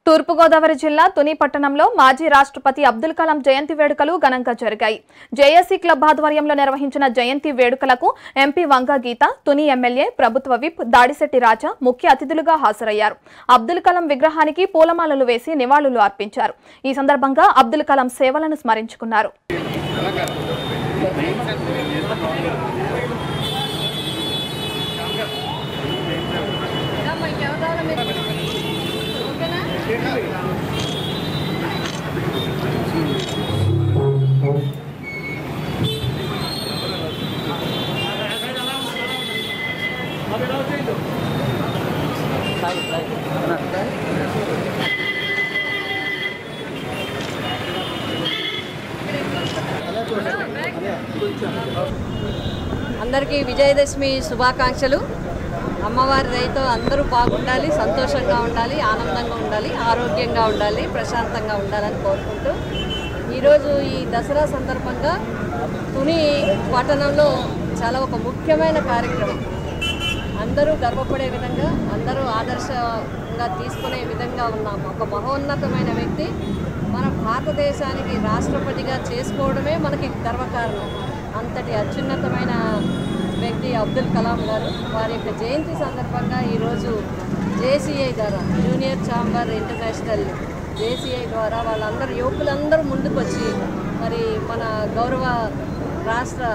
తూర్పుగోదావరి జిల్లా తుని పట్టణంలో మాజీ రాష్ట్రపతి అబ్దుల్ కలాం జయంతి వేడుకలు ఘనంగా జరిగాయి జేఏసీ క్లబ్ ఆధ్వర్యంలో నిర్వహించిన జయంతి వేడుకలకు ఎంపీ వంగ గీత తుని ఎమ్మెల్యే ప్రభుత్వ విప్ దాడిశెట్టి రాజా ముఖ్య అతిథులుగా హాజరయ్యారు అబ్దుల్ కలాం విగ్రహానికి పూలమాలలు వేసి నివాళులు అర్పించారు ఈ సందర్భంగా అబ్దుల్ కలాం సేవలను స్మరించుకున్నారు అందరికీ విజయదశమి శుభాకాంక్షలు అమ్మవారి దయతో అందరూ బాగుండాలి సంతోషంగా ఉండాలి ఆనందంగా ఉండాలి ఆరోగ్యంగా ఉండాలి ప్రశాంతంగా ఉండాలని కోరుకుంటూ ఈరోజు ఈ దసరా సందర్భంగా తుని పట్టణంలో చాలా ఒక ముఖ్యమైన కార్యక్రమం అందరూ గర్వపడే విధంగా అందరూ ఆదర్శంగా తీసుకునే విధంగా ఉన్న ఒక మహోన్నతమైన వ్యక్తి మన భారతదేశానికి రాష్ట్రపతిగా చేసుకోవడమే మనకి గర్వకారణం అంతటి అత్యున్నతమైన వ్యక్తి అబ్దుల్ కలాం గారు వారి యొక్క జయంతి సందర్భంగా ఈరోజు జేసీఐ ద్వారా జూనియర్ ఛాంబర్ ఇంటర్నేషనల్ జేసీఐ ద్వారా వాళ్ళందరూ యువకులందరూ ముందుకు వచ్చి మరి మన గౌరవ రాష్ట్ర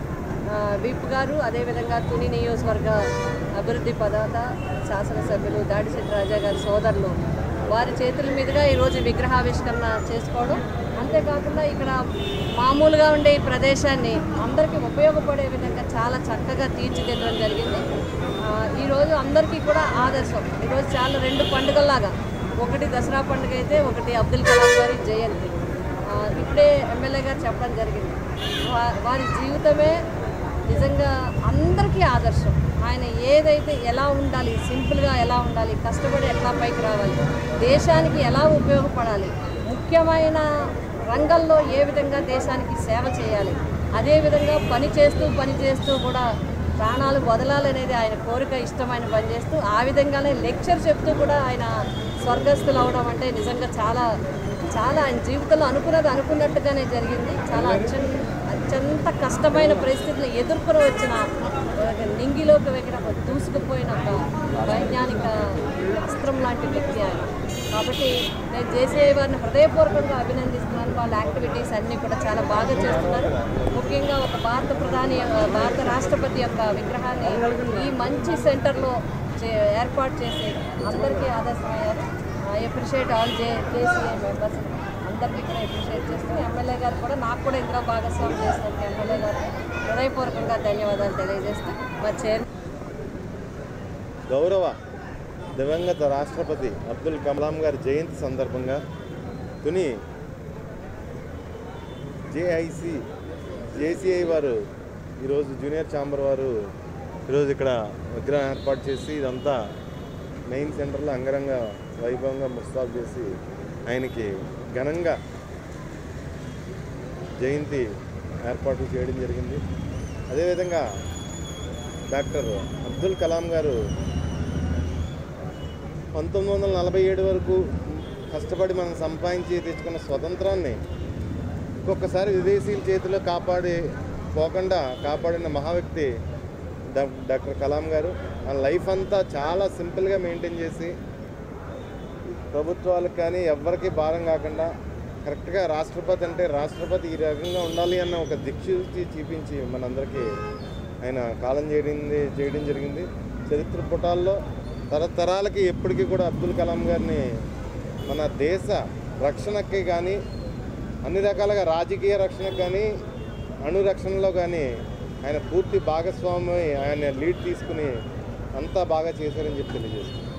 ఆ, విప్ గారు అదేవిధంగా తుని నియోజకవర్గ అభివృద్ధి పదార్థ శాసనసభ్యులు దాడిశెట్టి రాజా గారి సోదరులు వారి చేతుల మీదుగా ఈరోజు విగ్రహావిష్కరణ చేసుకోవడం అంతేకాకుండా ఇక్కడ మామూలుగా ఉండే ఈ ప్రదేశాన్ని అందరికీ ఉపయోగపడే విధంగా చాలా చక్కగా తీర్చిదిద్దడం జరిగింది ఆ, ఈరోజు అందరికీ కూడా ఆదర్శం ఈరోజు చాలా రెండు పండుగల్లాగా ఒకటి దసరా పండుగ అయితే ఒకటి అబ్దుల్ కలాం గారి జయంతి ఆ, ఇప్పుడే ఎమ్మెల్యే గారు చెప్పడం జరిగింది వా- వారి జీవితమే నిజంగా అందరికీ ఆదర్శం ఆయన ఏదైతే ఎలా ఉండాలి సింపుల్గా ఎలా ఉండాలి కష్టపడి ఎట్లా పైకి రావాలి దేశానికి ఎలా ఉపయోగపడాలి ముఖ్యమైన రంగంలో ఏ విధంగా దేశానికి సేవ చేయాలి అదేవిధంగా పని చేస్తూ పని చేస్తూ కూడా ప్రాణాలు వదలాలనేది ఆయన కోరిక ఇష్టమైన పని చేస్తూ ఆ విధంగానే లెక్చర్ చెప్తూ కూడా ఆయన స్వర్గస్థులు అవడం అంటే నిజంగా చాలా చాలా ఆయన జీవితంలో అనుకున్నది అనుకున్నట్టుగానే జరిగింది చాలా అత్యంత అత్యంత కష్టమైన పరిస్థితులు ఎదుర్కొని వచ్చిన ఒక నింగిలోకి వెగిన ఒక దూసుకుపోయిన ఒక వైజ్ఞానిక అస్త్రం లాంటి వ్యక్తి ఆయన కాబట్టి నేను జేసీఐ వారిని హృదయపూర్వకంగా అభినందిస్తున్నాను వాళ్ళ యాక్టివిటీస్ అన్నీ కూడా చాలా బాగా చేస్తున్నారు ముఖ్యంగా ఒక భారత ప్రధాని భారత రాష్ట్రపతి యొక్క విగ్రహాన్ని ఈ మంచి సెంటర్లో చే- ఏర్పాటు చేసి అందరికీ ఆదర్శమయ్యారు I appreciate all J JCI members అందరికీ కూడా అప్రిషియేట్ చేస్తూ ఎమ్మెల్యే గారు కూడా నాకు కూడా ఇందులో భాగస్వామి చేసినందుకు ఎమ్మెల్యే గారికి హృదయపూర్వకంగా ధన్యవాదాలు తెలియజేస్తూ మా చైర్ గౌరవ దివంగత రాష్ట్రపతి అబ్దుల్ కలాం గారి జయంతి సందర్భంగా తుని జేఐసి జేసీఐ వారు ఈరోజు జూనియర్ ఛాంబర్ వారు ఈరోజు ఇక్కడ విగ్రహం ఏర్పాటు చేసి ఇదంతా మెయిన్ సెంటర్లో అంగరంగ వైభవంగా ముస్తాబు చేసి ఆయనకి ఘనంగా జయంతి ఏర్పాట్లు చేయడం జరిగింది అదేవిధంగా డాక్టర్ అబ్దుల్ కలాం గారు పంతొమ్మిది వందల నలభై ఏడు వరకు కష్టపడి మనం సంపాదించి తెచ్చుకున్న స్వతంత్రాన్ని ఇంకొకసారి విదేశీయుల చేతిలో కాపాడి పోకుండా కాపాడిన మహా వ్యక్తి డా- డాక్టర్ కలాం గారు మన లైఫ్ అంతా చాలా సింపుల్గా మెయింటైన్ చేసి ప్రభుత్వాలకు కానీ ఎవ్వరికీ భారం కాకుండా కరెక్ట్గా రాష్ట్రపతి అంటే రాష్ట్రపతి ఈ రకంగా ఉండాలి అన్న ఒక దిక్సూచి చూపించి మనందరికీ ఆయన కాలం చేయడం చేయడం జరిగింది చరిత్ర పుటాల్లో తరతరాలకి ఎప్పటికీ కూడా అబ్దుల్ కలాం గారిని మన దేశ రక్షణకి కానీ అన్ని రకాలుగా రాజకీయ రక్షణకు కానీ అణు రక్షణలో కానీ ఆయన పూర్తి భాగస్వామి ఆయన లీడ్ తీసుకుని అంతా బాగా చేశారని చెప్పి తెలియజేస్తుంది